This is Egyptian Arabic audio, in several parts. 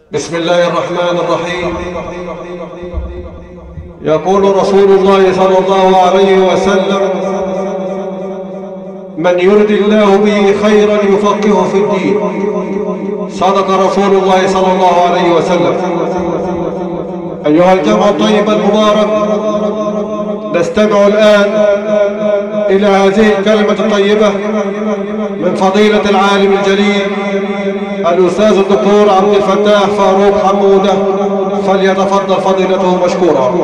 بسم الله الرحمن الرحيم يقول رسول الله صلى الله عليه وسلم من يرد الله به خيرا يفقهه في الدين صدق رسول الله صلى الله عليه وسلم أيها الجمع الطيب المبارك نستمع الآن إلى هذه الكلمة الطيبة من فضيلة العالم الجليل الأستاذ الدكتور عبد الفتاح فاروق حمودة فليتفضل فضيلته مشكورا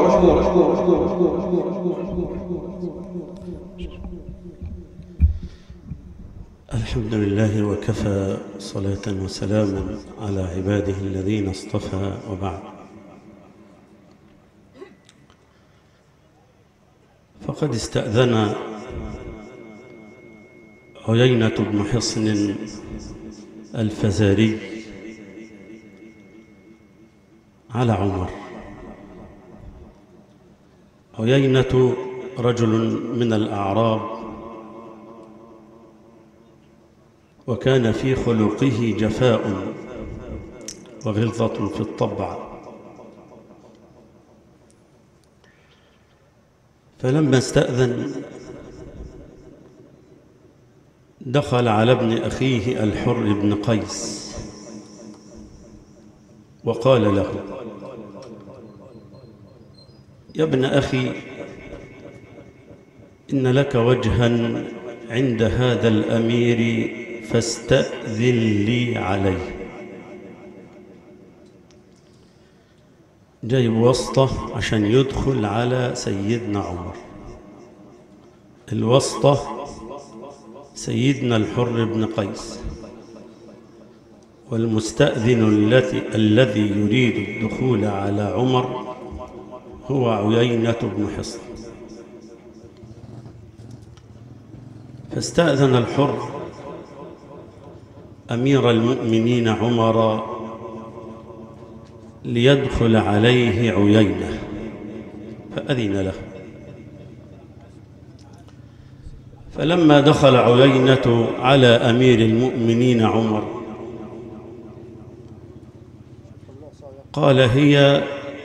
الحمد لله وكفى صلاة وسلاما على عباده الذين اصطفى وبعد فقد استأذن عيينة بن حصن الفزاري على عمر عيينة رجل من الأعراب وكان في خلقه جفاء وغلظة في الطبع فلما استأذن دخل على ابن أخيه الحر بن قيس وقال له يا ابن أخي إن لك وجها عند هذا الأمير فاستأذن لي عليه جايب واسطة عشان يدخل على سيدنا عمر الواسطة سيدنا الحر بن قيس والمستأذن التي الذي يريد الدخول على عمر هو عيينة بن حصن فاستأذن الحر أمير المؤمنين عمر ليدخل عليه عيينة فأذن له فلما دخل عيينة على أمير المؤمنين عمر قال هي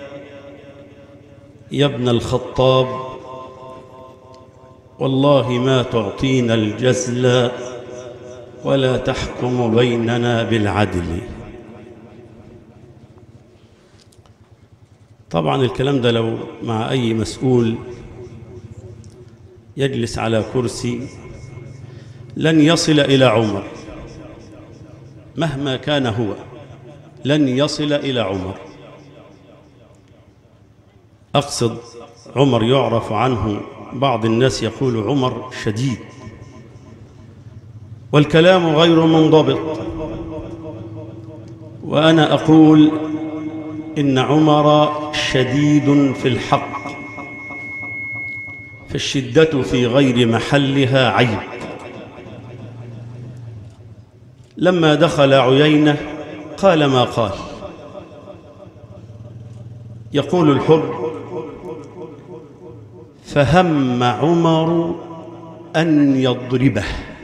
يا ابن الخطاب والله ما تعطينا الجزل ولا تحكم بيننا بالعدل طبعا الكلام ده لو مع أي مسؤول يجلس على كرسي لن يصل إلى عمر مهما كان هو لن يصل إلى عمر أقصد عمر يعرف عنه بعض الناس يقول عمر شديد والكلام غير منضبط وأنا أقول إن عمر شديد في الحق فالشدة في غير محلها عيب لما دخل عيينة قال ما قال يقول الحر فهم عمر أن يضربه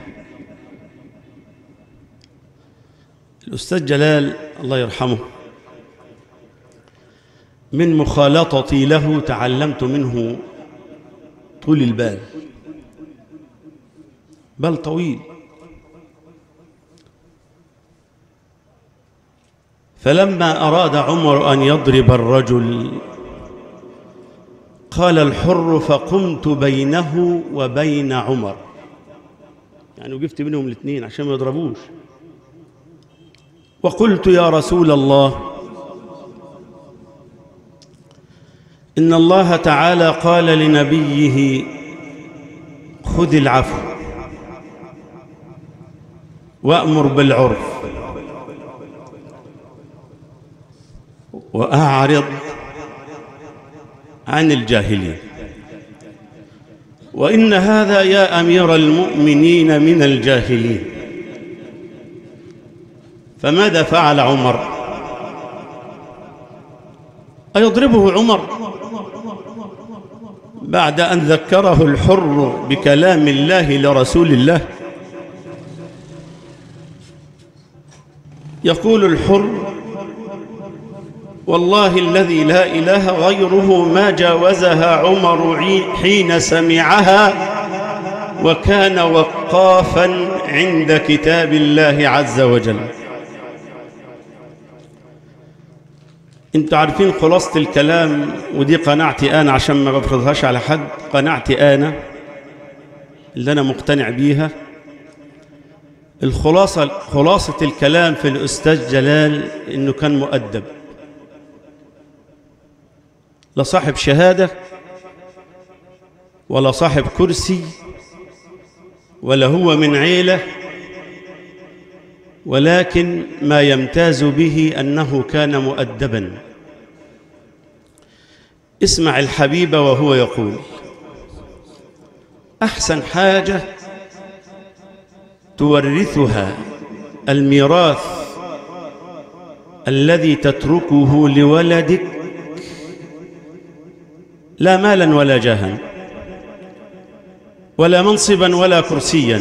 الأستاذ جلال الله يرحمه من مخالطتي له تعلمت منه طول البال بل طويل فلما أراد عمر أن يضرب الرجل قال الحر فقمت بينه وبين عمر يعني وقفت بينهم الاثنين عشان ما يضربوش وقلت يا رسول الله إن الله تعالى قال لنبيه خذ العفو وأمر بالعرف وأعرض عن الجاهلين وإن هذا يا أمير المؤمنين من الجاهلين فماذا فعل عمر أيضربه عمر بعد أن ذكره الحر بكلام الله لرسول الله يقول الحر والله الذي لا إله غيره ما جاوزها عمر عي- حين سمعها وكان وقافا عند كتاب الله عز وجل انتوا عارفين خلاصة الكلام ودي قناعتي أنا عشان ما بفرضهاش على حد قناعتي أنا اللي أنا مقتنع بيها الخلاصة خلاصة الكلام في الأستاذ جلال إنه كان مؤدب لا صاحب شهادة ولا صاحب كرسي ولا هو من عيلة ولكن ما يمتاز به أنه كان مؤدبا اسمع الحبيب وهو يقول أحسن حاجة تورثها الميراث الذي تتركه لولدك لا مالا ولا جاها ولا منصبا ولا كرسيا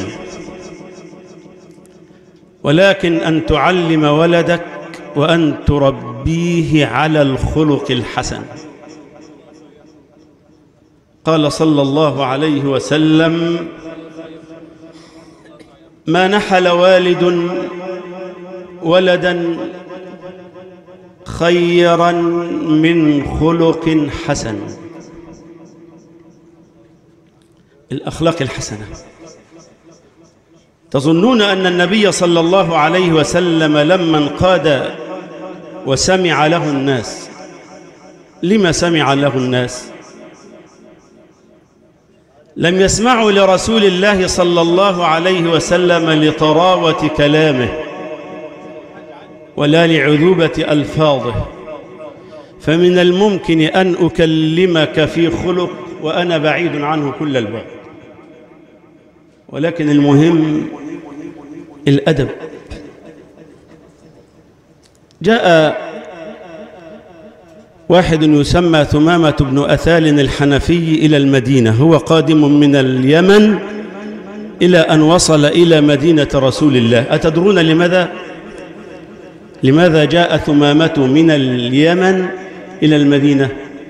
ولكن أن تعلم ولدك وأن تربيه على الخلق الحسن قال صلى الله عليه وسلم ما نحل والد ولدا خيرا من خلق حسن الأخلاق الحسنة تظنون أن النبي صلى الله عليه وسلم لما انقاد وسمع له الناس لما سمع له الناس لم يسمعوا لرسول الله صلى الله عليه وسلم لطراوة كلامه ولا لعذوبة ألفاظه فمن الممكن أن أكلمك في خلق وأنا بعيد عنه كل البعد ولكن المهم الأدب جاء واحد يسمى ثمامة بن أثال الحنفي إلى المدينة هو قادم من اليمن إلى أن وصل إلى مدينة رسول الله أتدرون لماذا؟ لماذا جاء ثمامة من اليمن إلى المدينة؟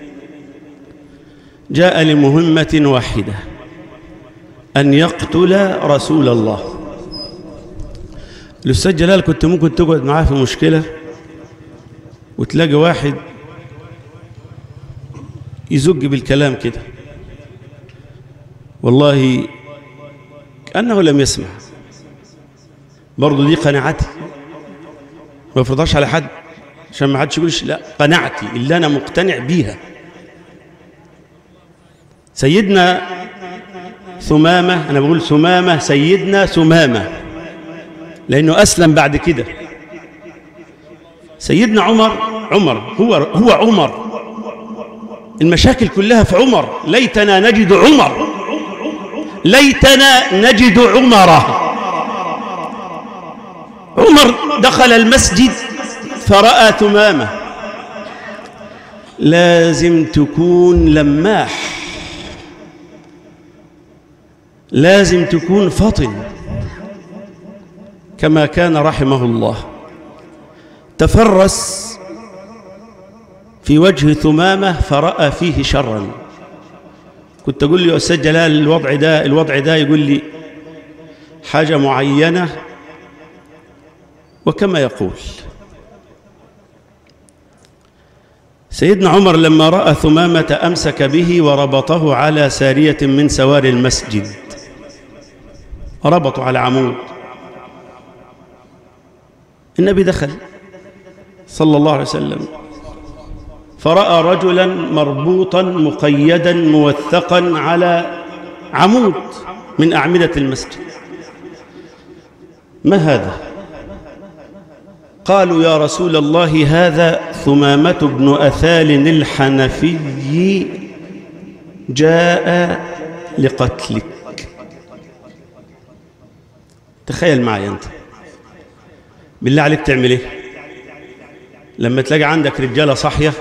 جاء لمهمة واحدة أن يقتل رسول الله الأستاذ جلال كنت ممكن تقعد معاه في مشكلة وتلاقي واحد يزج بالكلام كده والله كأنه لم يسمع برضه دي قناعتي ما بفرضهاش على حد عشان ما حدش يقولش لا قناعتي اللي انا مقتنع بيها سيدنا ثمامة أنا بقول ثمامة سيدنا ثمامة لأنه أسلم بعد كده سيدنا عمر عمر هو هو عمر المشاكل كلها في عمر ليتنا نجد عمر ليتنا نجد عمره عمر دخل المسجد فرأى ثمامة لازم تكون لماح لازم تكون فطن كما كان رحمه الله تفرس في وجه ثمامة فرأى فيه شرا كنت أقول له يا أستاذ جلال الوضع ده الوضع ده يقول لي حاجة معينة وكما يقول سيدنا عمر لما رأى ثمامة أمسك به وربطه على سارية من سوار المسجد ربطوا على عمود النبي دخل صلى الله عليه وسلم فرأى رجلا مربوطا مقيدا موثقا على عمود من أعمدة المسجد ما هذا قالوا يا رسول الله هذا ثمامة بن أثال الحنفي جاء لقتلك تخيل معي أنت بالله عليك تعمل ايه لما تلاقي عندك رجاله صاحيه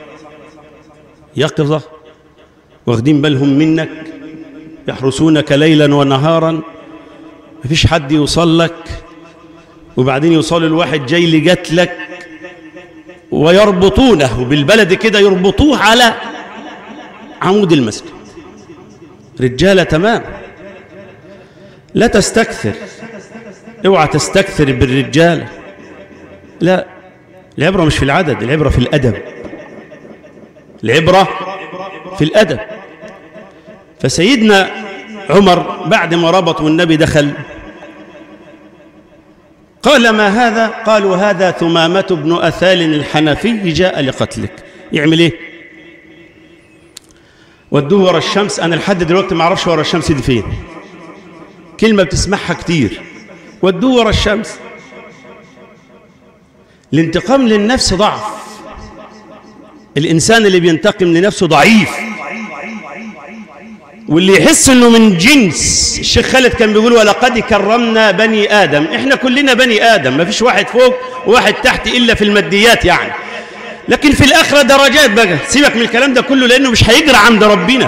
يقظه واخدين بالهم منك يحرسونك ليلا ونهارا مفيش حد يوصل لك وبعدين يوصل الواحد جاي لقتلك ويربطونه بالبلد كده يربطوه على عمود المسجد رجالة تمام لا تستكثر اوعى تستكثر بالرجالة لا العبرة مش في العدد العبرة في الأدب العبرة في الأدب فسيدنا عمر بعد ما ربط والنبي دخل قال ما هذا قالوا هذا ثمامة بن أثال الحنفي جاء لقتلك يعمل ايه ودوه ورا الشمس انا لحد دلوقتي ما اعرفش ورا الشمس دي فين كلمة بتسمعها كتير ودوه ورا الشمس الانتقام للنفس ضعف الإنسان اللي بينتقم لنفسه ضعيف واللي يحس انه من جنس الشيخ خالد كان بيقول ولقد كرمنا بني ادم احنا كلنا بني ادم ما فيش واحد فوق وواحد تحت الا في الماديات يعني لكن في الاخره درجات بقى سيبك من الكلام ده كله لانه مش هيجرى عند ربنا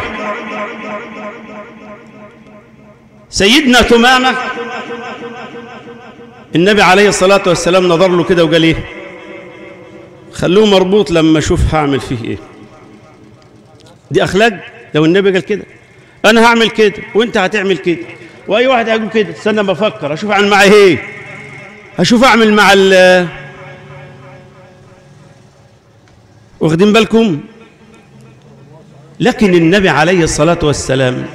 سيدنا ثمامه النبي عليه الصلاه والسلام نظر له كده وقال ايه خلوه مربوط لما اشوف هعمل فيه ايه دي اخلاق لو النبي قال كده انا هعمل كده وانت هتعمل كده واي واحد هيقول كده استنى بفكر اشوف اعمل معاه ايه اشوف اعمل مع ال واخدين بالكم لكن النبي عليه الصلاه والسلام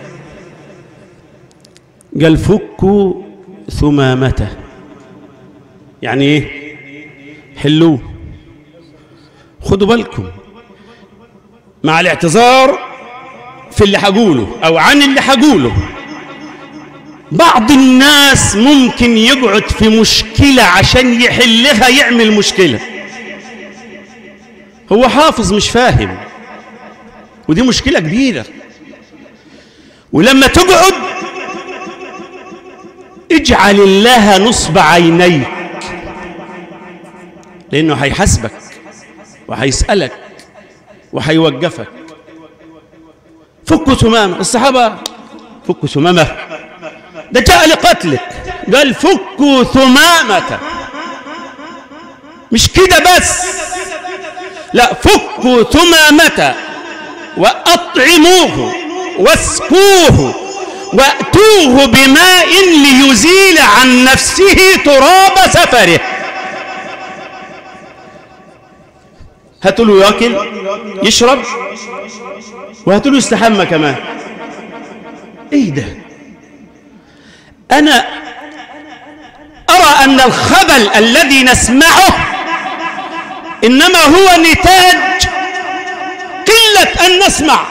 قال فكوا ثمامته يعني ايه حلوه خدوا بالكم مع الاعتذار في اللي هقوله او عن اللي هقوله بعض الناس ممكن يقعد في مشكلة عشان يحلها يعمل مشكلة هو حافظ مش فاهم ودي مشكلة كبيرة ولما تقعد اجعل الله نصب عينيك لأنه هيحاسبك وهيسألك وهيوقفك فكوا ثمامة الصحابة فكوا ثمامة ده جاء لقتلك قال فكوا ثمامة مش كده بس لا فكوا ثمامة وأطعموه واسقوه وأتوه بماء ليزيل عن نفسه تراب سفره هاتوا له ياكل يشرب وهاتوا له يستحمى كمان ايه ده انا ارى ان الخبل الذي نسمعه انما هو نتاج قله ان نسمع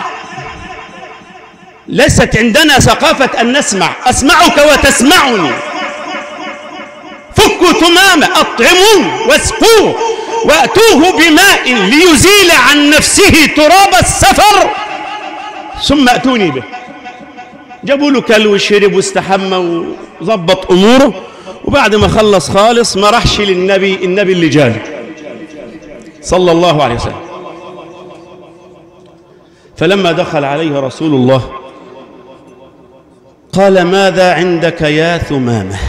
ليست عندنا ثقافه ان نسمع اسمعك وتسمعني فكوا ثمامه اطعموه واسقوه واتوه بماء ليزيل عن نفسه تراب السفر ثم اتوني به جابوا له كل وشرب واستحمى وظبط اموره وبعد ما خلص خالص ما راحش للنبي النبي اللي جاله صلى الله عليه وسلم فلما دخل عليه رسول الله قال ماذا عندك يا ثمامه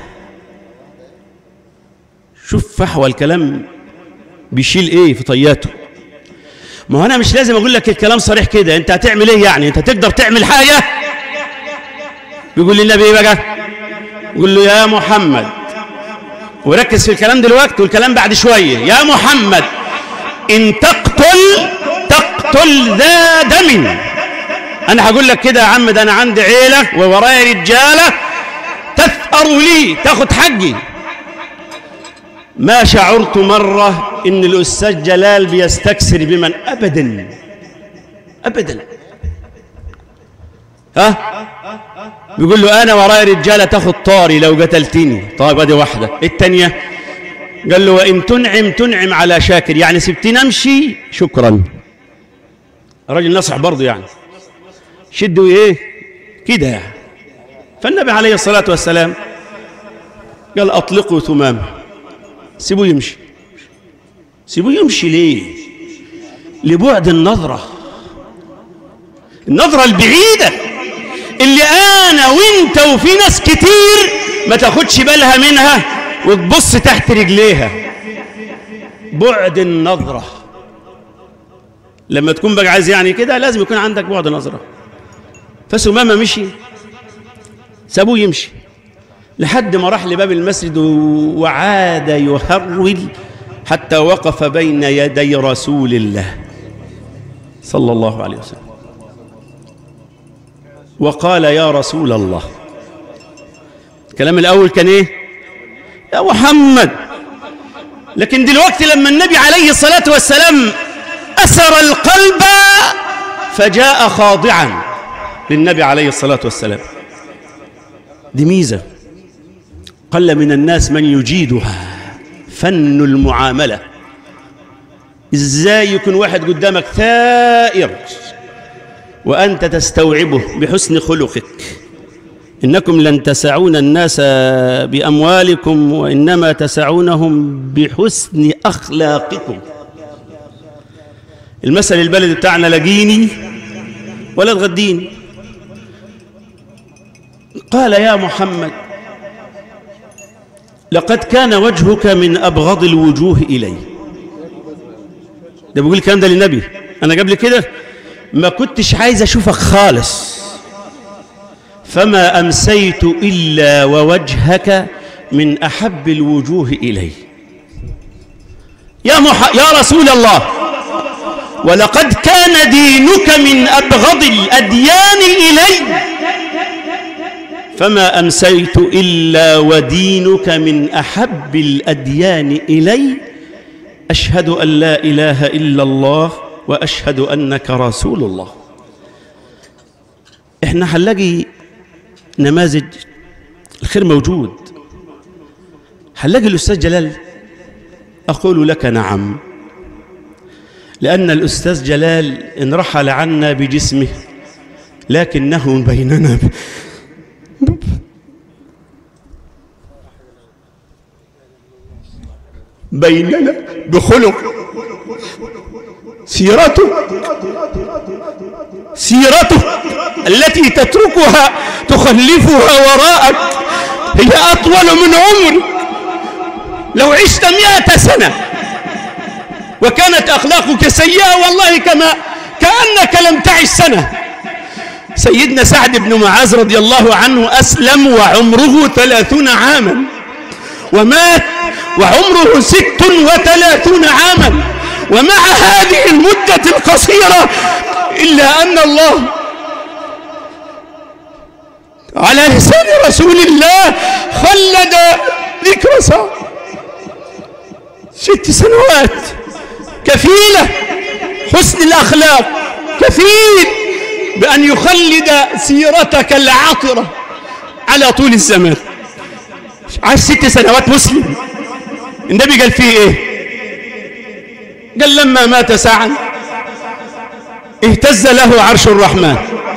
شوف فحوى الكلام بيشيل ايه في طياته ما هو انا مش لازم اقول لك الكلام صريح كده انت هتعمل ايه يعني انت تقدر تعمل حاجه يقول للنبي ايه بقى يقول له يا محمد وركز في الكلام دلوقتي والكلام بعد شويه يا محمد ان تقتل تقتل ذا دم انا هقول لك كده يا عم ده انا عندي عيله وورايا رجاله تثأر لي تاخد حقي ما شعرت مرة إن الأستاذ جلال بيستكثر بمن أبدا أبدا ها بيقول له أنا ورايا رجالة تاخد طاري لو قتلتني طيب أدي واحدة التانية قال له وإن تنعم تنعم على شاكر يعني سبتني أمشي شكرا راجل نصح برضه يعني شدوا إيه كده يعني فالنبي عليه الصلاة والسلام قال أطلقوا ثمامه سيبوه يمشي سيبوه يمشي ليه لبعد النظرة النظرة البعيدة اللي أنا وإنت وفي ناس كتير ما تاخدش بالها منها وتبص تحت رجليها بعد النظرة لما تكون بقى عايز يعني كده لازم يكون عندك بعد نظرة فسمامة مشي سابوه يمشي لحد ما راح لباب المسجد وعاد يهرول حتى وقف بين يدي رسول الله صلى الله عليه وسلم وقال يا رسول الله الكلام الأول كان إيه يا محمد لكن دلوقتي لما النبي عليه الصلاة والسلام أسر القلب فجاء خاضعا للنبي عليه الصلاة والسلام دي ميزة قل من الناس من يجيدها فن المعاملة ازاي يكون واحد قدامك ثائر وأنت تستوعبه بحسن خلقك إنكم لن تسعون الناس بأموالكم وإنما تسعونهم بحسن أخلاقكم المثل البلد بتاعنا لقيني ولا تغديني قال يا محمد لقد كان وجهك من أبغض الوجوه إلي ده بيقول الكلام ده للنبي أنا قبل كده ما كنتش عايز أشوفك خالص فما أمسيت إلا ووجهك من أحب الوجوه إلي يا, مح... يا رسول الله ولقد كان دينك من أبغض الأديان إلي فما أمسيت إلا ودينك من أحب الأديان إلي أشهد أن لا إله إلا الله وأشهد أنك رسول الله إحنا هنلاقي نماذج الخير موجود هنلاقي الأستاذ جلال أقول لك نعم لأن الأستاذ جلال انرحل عنا بجسمه لكنه بيننا بيننا بخلق سيرته سيرته التي تتركها تخلفها وراءك هي أطول من عمرك لو عشت مئة سنة وكانت أخلاقك سيئة والله كما كأنك لم تعش سنة سيدنا سعد بن معاذ رضي الله عنه أسلم وعمره ثلاثون عاما ومات وعمره ست وثلاثون عاما ومع هذه المدة القصيرة إلا أن الله على لسان رسول الله خلد ذكر سعد ست سنوات كفيلة حسن الأخلاق كفيل بأن يخلد سيرتك العطرة على طول الزمان عاش ست سنوات مسلم النبي قال فيه ايه قال لما مات سعد اهتز له عرش الرحمن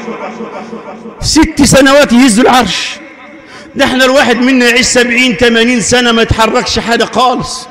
ست سنوات يهز العرش ده احنا الواحد منا يعيش سبعين ثمانين سنة ما يتحركش حاجة خالص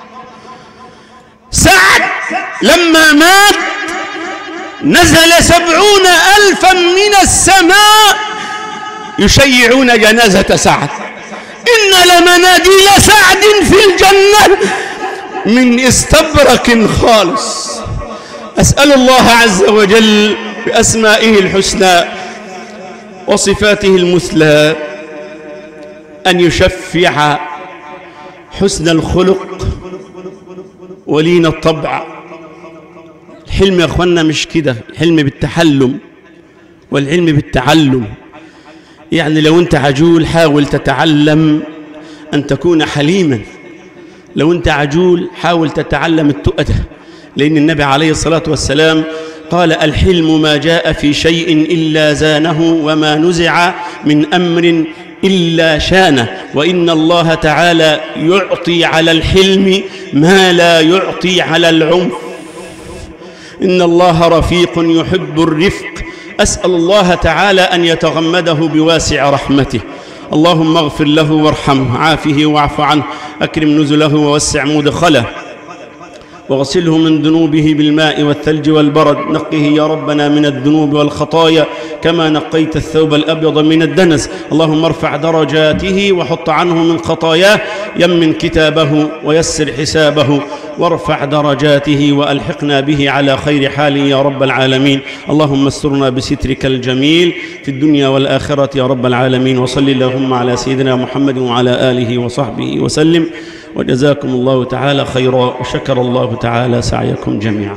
سعد لما مات نزل سبعون ألفا من السماء يشيعون جنازة سعد إن لمناديل سعد في الجنة من استبرق خالص أسأل الله عز وجل بأسمائه الحسنى وصفاته المثلى أن يشفع حسن الخلق ولين الطبع الحلم يا أخوانا مش كده الحلم بالتحلم والعلم بالتعلم يعني لو أنت عجول حاول تتعلم أن تكون حليما لو أنت عجول حاول تتعلم التؤدة لأن النبي عليه الصلاة والسلام قال الحلم ما جاء في شيء إلا زانه وما نزع من أمر إلا شانه وإن الله تعالى يعطي على الحلم ما لا يعطي على العنف إن الله رفيق يحب الرفق أسأل الله تعالى أن يتغمده بواسع رحمته اللهم اغفر له وارحمه عافه واعف عنه أكرم نزله ووسع مدخله واغسله من ذنوبه بالماء والثلج والبرد نقه يا ربنا من الذنوب والخطايا كما نقيت الثوب الأبيض من الدنس اللهم ارفع درجاته وحط عنه من خطاياه يمن كتابه ويسر حسابه وارفع درجاته وألحقنا به على خير حال يا رب العالمين اللهم استرنا بسترك الجميل في الدنيا والآخرة يا رب العالمين وصل اللهم على سيدنا محمد وعلى آله وصحبه وسلم وجزاكم الله تعالى خيرا وشكر الله تعالى سعيكم جميعا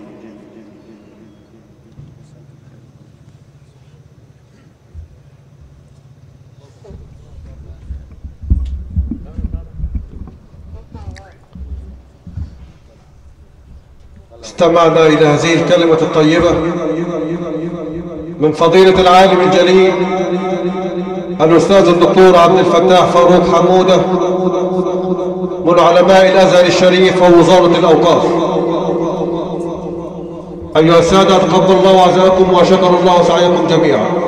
استمعنا إلى هذه الكلمة الطيبة من فضيلة العالم الجليل الأستاذ الدكتور عبد الفتاح فاروق حمودة من علماء الأزهر الشريف ووزارة الأوقاف أيها السادة تقبل الله عزاكم وشكر الله سعيكم جميعا